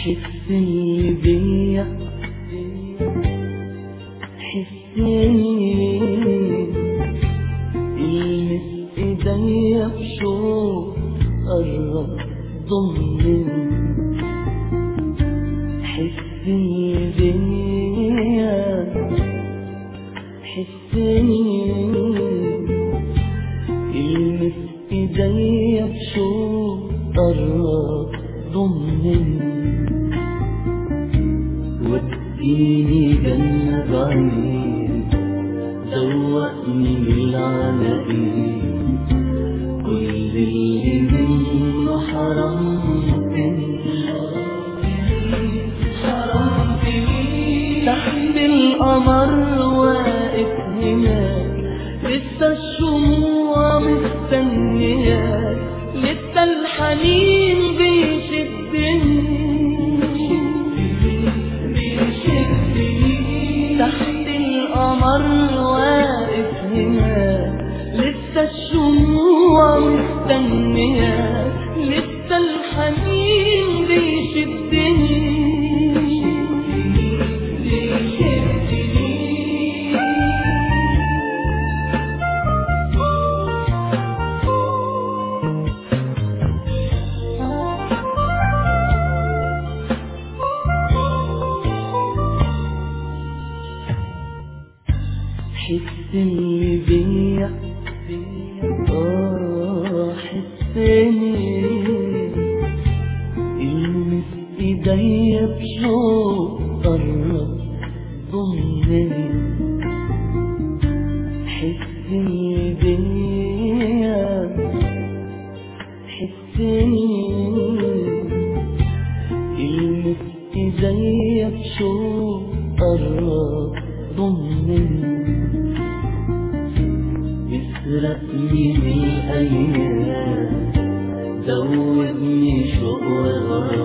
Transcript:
حسني بيا حسني المس ايديا بشوق قرب ضمني حسني بيا حسني المس ايديا بشوق قرب ضمني وديني جنة بعيد زوقني بالعناقيد كل اللي منه حرمتني حرمتني تحت القمر واقف هناك لسه الشموع مستنياك لسه الحنين بيشدني تحت القمر واقف هناك لسه الشموع مستنياك لسه الحنين بيشدني حسني بيا اه حسني المس ايديا بشوق قرب ضمني حسني بيا حسني المس ايديا بشوق قرب ضمني يسرقني من الأيام زودني شوق وغرام